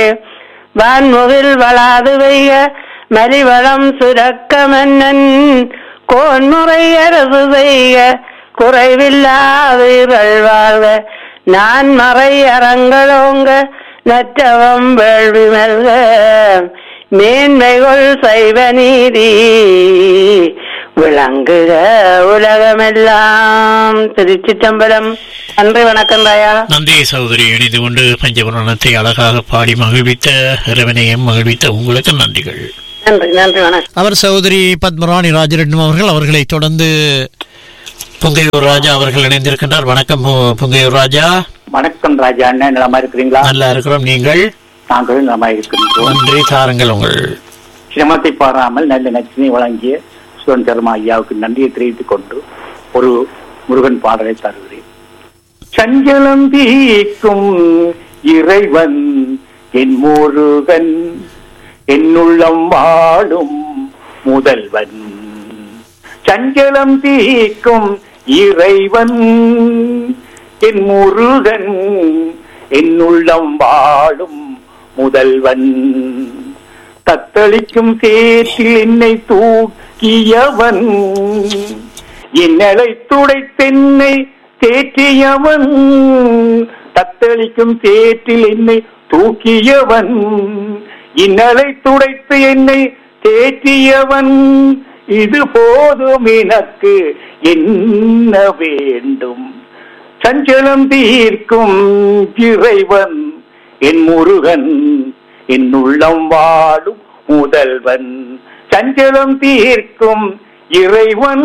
வான்முகில் வளாது வைக மலிவளம் சுரக்க மன்னன் கோன்முறை அரசு செய்க குறைவில்லாதீர்கள் வாழ்க நான் மறை அறங்களோங்க நற்றவம் வேள்வி மல்க மேன்மைகள் சைவ நீதி விளங்குக உலகமெல்லாம் திருச்சிற்றம்பலம் நன்றி வணக்கம் ராயா நன்றி சகோதரி இணைந்து கொண்டு பஞ்சபுராணத்தை அழகாக பாடி மகிழ்வித்த இறைவனையும் மகிழ்வித்த உங்களுக்கு நன்றிகள் நன்றி நன்றி வணக்கம் அவர் சகோதரி பத்மராணி ராஜரட்னம் அவர்கள் அவர்களை தொடர்ந்து புங்கையூர் ராஜா அவர்கள் இணைந்திருக்கின்றார் வணக்கம் பு- புங்கையூர் ராஜா வணக்கம் ராஜா அண்ணன் நலமா இருக்கிறீங்களா நல்லா இருக்கிறோம் நீங்கள் நாங்களும் நலமா இருக்கின்றோம் நன்றி தாருங்கள் உங்கள் சிரமத்தை பாராமல் நல்ல நச்சினை வழங்கிய சுவன் சர்மா ஐயாவுக்கு நன்றியை தெரிவித்துக் கொண்டு ஒரு முருகன் பாடலை தருகிறேன் சஞ்சலம் தீக்கும் இறைவன் என் முருகன் என்னுள்ளம் வாழும் முதல்வன் சஞ்சலம் தீக்கும் இறைவன் என் முருகன் என்னுள்ளம் வாழும் முதல்வன் தத்தளிக்கும் சேற்றில் என்னை தூக்கியவன் என்னலை துடைத்தென்னை தேற்றியவன் தத்தளிக்கும் சேற்றில் என்னை தூக்கியவன் இன்னலை துடைத்து என்னை தேற்றியவன் இது போதும் எனக்கு என்ன வேண்டும் சஞ்சலம் தீர்க்கும் இறைவன் என் முருகன் என் உள்ளம் வாழும் முதல்வன் சஞ்சலம் தீர்க்கும் இறைவன்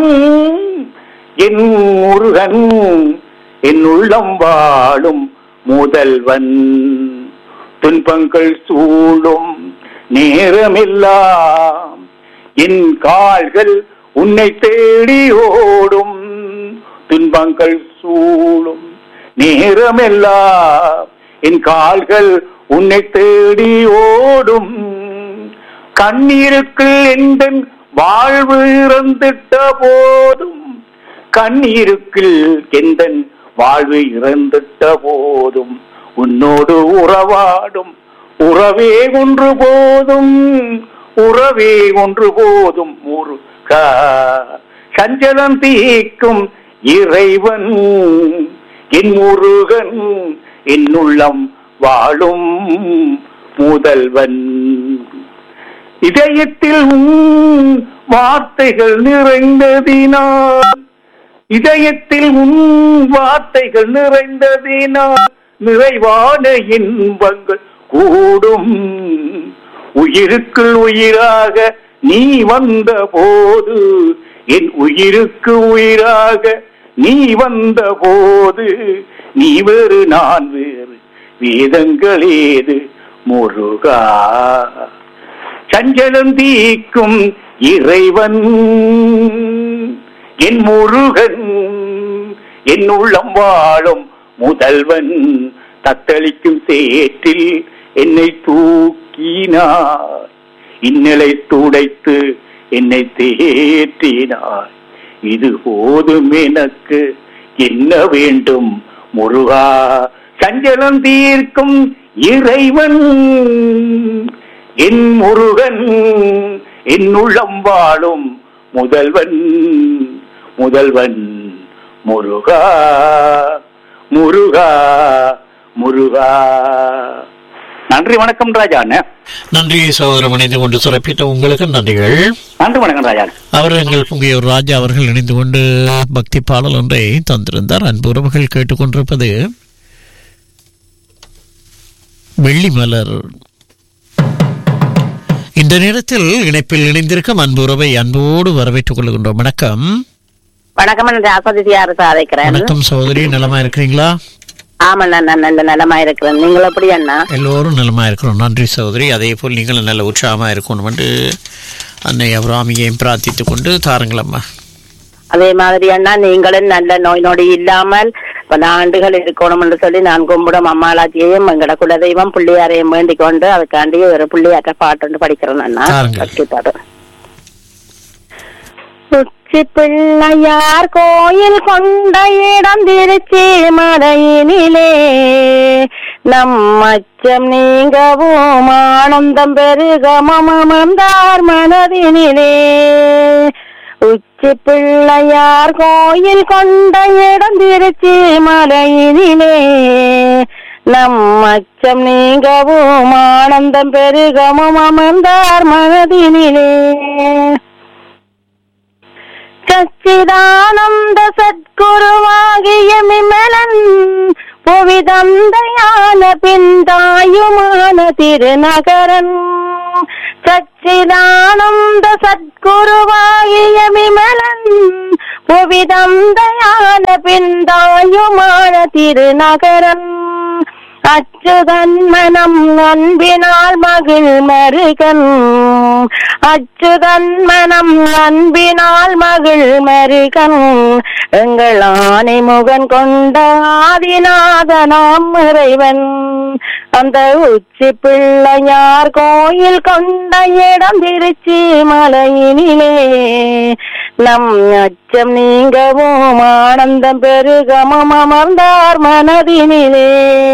என் முருகன் என் உள்ளம் வாழும் முதல்வன் துன்பங்கள் சூழும் நேரமெல்லாம் என் கால்கள் உன்னை தேடி ஓடும் துன்பங்கள் சூழும் நேரமெல்லாம் என் கால்கள் உன்னை தேடி ஓடும் கண்ணீருக்குள் எந்தன் வாழ்வு இறந்துட்ட போதும் கண்ணீருக்குள் எந்தன் வாழ்வு இறந்துட்ட போதும் உன்னோடு உறவாடும் உறவே ஒன்று போதும் உறவே ஒன்று போதும் முருகா சஞ்சலம் தீக்கும் இறைவன் என் முருகன் என் உள்ளம் வாழும் முதல்வன் இதயத்தில் உன் வார்த்தைகள் நிறைந்ததினால் இதயத்தில் உன் வார்த்தைகள் நிறைந்ததினால் நிறைவான இன்பங்கள் கூடும் உயிருக்குள் உயிராக நீ வந்த போது என் உயிருக்கு உயிராக நீ வந்த போது நீ வேறு நான் வேறு வேதங்கள் ஏது முருகா சஞ்சலம் தீக்கும் இறைவன் என் முருகன் என் உள்ளம் வாழும் முதல்வன் தத்தளிக்கும் சேற்றில் என்னை தூக்கினார் இன்னலை துடைத்து என்னை தேற்றினார் இது போதும் எனக்கு என்ன வேண்டும் முருகா சஞ்சலம் தீர்க்கும் இறைவன் என் முருகன் என் உள்ளம் வாழும் முதல்வன் முதல்வன் முருகா முருகா முருகா நன்றி வணக்கம் ராஜா அண்ணன் நன்றி சகோதரம் இணைந்து கொண்டு சிறப்பித்த உங்களுக்கு நன்றிகள் நன்றி வணக்கம் ராஜா அவர் எங்கள் புங்கையூர் ராஜா அவர்கள் இணைந்து கொண்டு பக்தி பாடல் ஒன்றை தந்திருந்தார் அன்பு உறவுகள் கேட்டுக்கொண்டிருப்பது வெள்ளி மலர் இந்த நேரத்தில் இணைப்பில் இணைந்திருக்கும் அன்பு உறவை அன்போடு வரவேற்றுக் கொள்கின்றோம் வணக்கம் வணக்கம் நான் ராசதிதி அரசு அழைக்கிறேன் வணக்கம் சகோதரி நலமா இருக்கிறீங்களா ஆமா நான் நல்ல நலமா இருக்கிறேன் நீங்கள் எப்படி அண்ணா எல்லோரும் நலமா இருக்கிறோம் நன்றி சகோதரி அதே போல் நீங்களும் நல்ல உற்சாகமா இருக்கணும் என்று அன்னை அபிராமியையும் பிரார்த்தித்துக் கொண்டு தாருங்களம்மா அதே மாதிரி அண்ணா நீங்களும் நல்ல நோய் நொடி இல்லாமல் பல ஆண்டுகள் இருக்கணும் என்று சொல்லி நான் கும்பிடும் அம்மாளாச்சியையும் எங்கட குலதெய்வம் பிள்ளையாரையும் வேண்டிக் கொண்டு அதுக்காண்டி ஒரு பிள்ளையாற்ற பாட்டு படிக்கிறேன் அண்ணா பாருங்கள். பக்தி பாடு உச்சி பிள்ளையார் கோயில் கொண்ட இடம் திருச்சி மலையினிலே நம் அச்சம் நீங்கவும் ஆனந்தம் பெருகமமர்ந்தார் மனதினிலே உச்சி பிள்ளையார் கோயில் கொண்ட இடம் திருச்சி மலையினிலே நம் அச்சம் நீங்கவும் ஆனந்தம் பெருகமும் அமர்ந்தார் மனதினிலே சச்சிதானந்த சத்குருவாகிய மிமலன் புவிதந்தையான பிந்தாயுமான திருநகரன் சச்சிதானந்த சத்குருவாகிய விமலன் புவிதந்தையான பிந்தாயுமான திருநகரன் அச்சுதன் மனம் அன்பினால் மகிழ் மருகன் அச்சுதன் மனம் அன்பினால் மகிழ் மருகன் எங்கள் ஆணை முகன் கொண்ட ஆதிநாதனாம் இறைவன் அந்த உச்சி பிள்ளையார் கோயில் கொண்ட இடம் திருச்சி மலையினிலே நம் அச்சம் நீங்கவும் ஆனந்தம் பெருகமும் அமர்ந்தார் மனதினிலே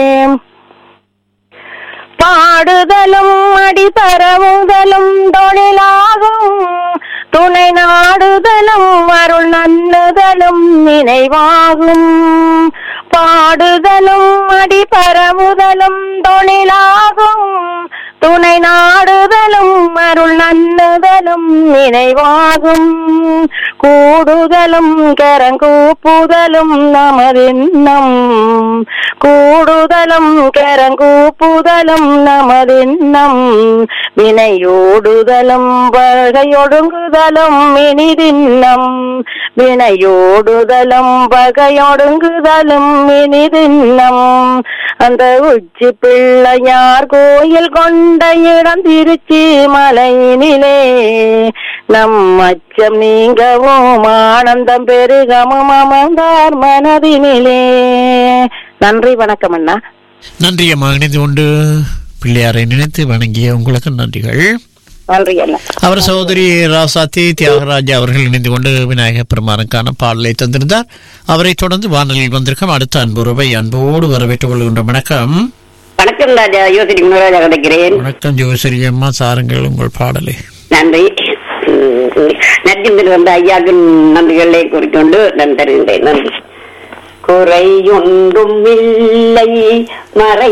பாடுதலும் அடிபரவுதலும் தொழிலாகும் துணை நாடுதலும் அருள் நன்னுதலும் நினைவாகும் பாடுதலும் அடிபரவுதலும் தொழிலாகும் துணை நாடுதலும் அருள் நன்னுதலும் நினைவாகும் கூடுதலும் கரங்கூப்புதலும் நமதின்னம் கூடுதலும் கரங்கூப்புதலும் நமதின்னம் வினையோடுதலும் வகையொடுங்குதலும் இனிதின்னம் வினையோடுதலும் வகையொடுங்குதலும் இனிதின்னம் அந்த உச்சி பிள்ளையார் கோயில் கொண்ட இடம் திருச்சி மலையினிலே நம் அச்சம் நீங்கவும் ஆனந்தம் பெருகமும் அமர்ந்தார் மனதினிலே நன்றி வணக்கம் அண்ணா நன்றி அம்மா இணைந்து கொண்டு பிள்ளையாரை நினைத்து வணங்கிய உங்களுக்கு நன்றிகள் நன்றி அண்ணா அவர் சகோதரி ராசாத்தி தியாகராஜா அவர்கள் இணைந்து கொண்டு விநாயகப் பெருமானுக்கான பாடலை தந்திருந்தார் அவரை தொடர்ந்து வானொலியில் வந்திருக்கும் அடுத்த அன்புறவை அன்போடு வரவேற்றுக் கொள்கின்ற வணக்கம் வணக்கம் ராஜா யோசனை குணராஜா கிடைக்கிறேன் வணக்கம் ஜோசரி அம்மா சாருங்கள் உங்கள் பாடலை நன்றி நன்றி வந்த ஐயாக்கு நன்றிகளை கூறிக்கொண்டு நான் தருகின்றேன் நன்றி குறையொன்றும் இல்லை மறை